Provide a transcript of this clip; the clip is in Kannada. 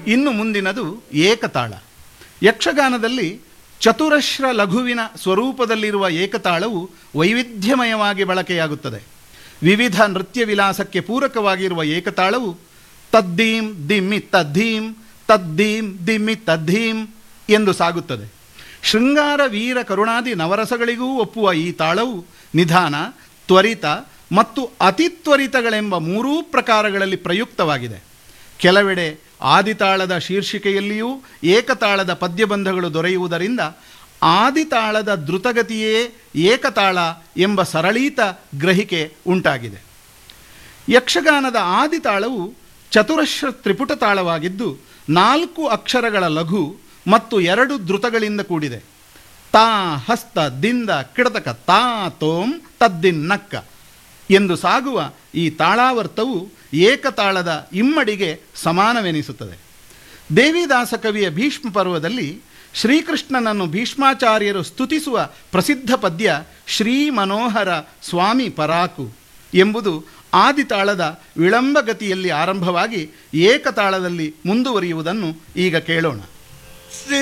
ಇನ್ನು ಮುಂದಿನದು ಏಕತಾಳ ಯಕ್ಷಗಾನದಲ್ಲಿ ಚತುರಶ್ರ ಲಘುವಿನ ಸ್ವರೂಪದಲ್ಲಿರುವ ಏಕತಾಳವು ವೈವಿಧ್ಯಮಯವಾಗಿ ಬಳಕೆಯಾಗುತ್ತದೆ ವಿವಿಧ ನೃತ್ಯ ವಿಲಾಸಕ್ಕೆ ಪೂರಕವಾಗಿರುವ ಏಕತಾಳವು ತದ್ದೀಂ ದಿಮ್ಮಿ ತದ್ದೀಂ ತದ್ದೀಂ ದಿಮ್ಮಿ ತದ್ದೀಂ ಎಂದು ಸಾಗುತ್ತದೆ ಶೃಂಗಾರ ವೀರ ಕರುಣಾದಿ ನವರಸಗಳಿಗೂ ಒಪ್ಪುವ ಈ ತಾಳವು ನಿಧಾನ ತ್ವರಿತ ಮತ್ತು ಅತಿತ್ವರಿತಗಳೆಂಬ ಮೂರೂ ಪ್ರಕಾರಗಳಲ್ಲಿ ಪ್ರಯುಕ್ತವಾಗಿದೆ ಕೆಲವೆಡೆ ಆದಿತಾಳದ ಶೀರ್ಷಿಕೆಯಲ್ಲಿಯೂ ಏಕತಾಳದ ಪದ್ಯಬಂಧಗಳು ದೊರೆಯುವುದರಿಂದ ಆದಿತಾಳದ ದ್ರುತಗತಿಯೇ ಏಕತಾಳ ಎಂಬ ಸರಳೀತ ಗ್ರಹಿಕೆ ಉಂಟಾಗಿದೆ ಯಕ್ಷಗಾನದ ಆದಿತಾಳವು ಚತುರಶ್ರ ತ್ರಿಪುಟ ತಾಳವಾಗಿದ್ದು ನಾಲ್ಕು ಅಕ್ಷರಗಳ ಲಘು ಮತ್ತು ಎರಡು ಧೃತಗಳಿಂದ ಕೂಡಿದೆ ತಾ ಹಸ್ತ ದಿಂದ ಕಿಡತಕ ತಾ ತೋಂ ತದ್ದಿನ್ನಕ್ಕ ಎಂದು ಸಾಗುವ ಈ ತಾಳಾವರ್ತವು ಏಕತಾಳದ ಇಮ್ಮಡಿಗೆ ಸಮಾನವೆನಿಸುತ್ತದೆ ದೇವಿದಾಸ ಕವಿಯ ಭೀಷ್ಮ ಪರ್ವದಲ್ಲಿ ಶ್ರೀಕೃಷ್ಣನನ್ನು ಭೀಷ್ಮಾಚಾರ್ಯರು ಸ್ತುತಿಸುವ ಪ್ರಸಿದ್ಧ ಪದ್ಯ ಶ್ರೀ ಮನೋಹರ ಸ್ವಾಮಿ ಪರಾಕು ಎಂಬುದು ಆದಿತಾಳದ ವಿಳಂಬಗತಿಯಲ್ಲಿ ಆರಂಭವಾಗಿ ಏಕತಾಳದಲ್ಲಿ ಮುಂದುವರಿಯುವುದನ್ನು ಈಗ ಕೇಳೋಣ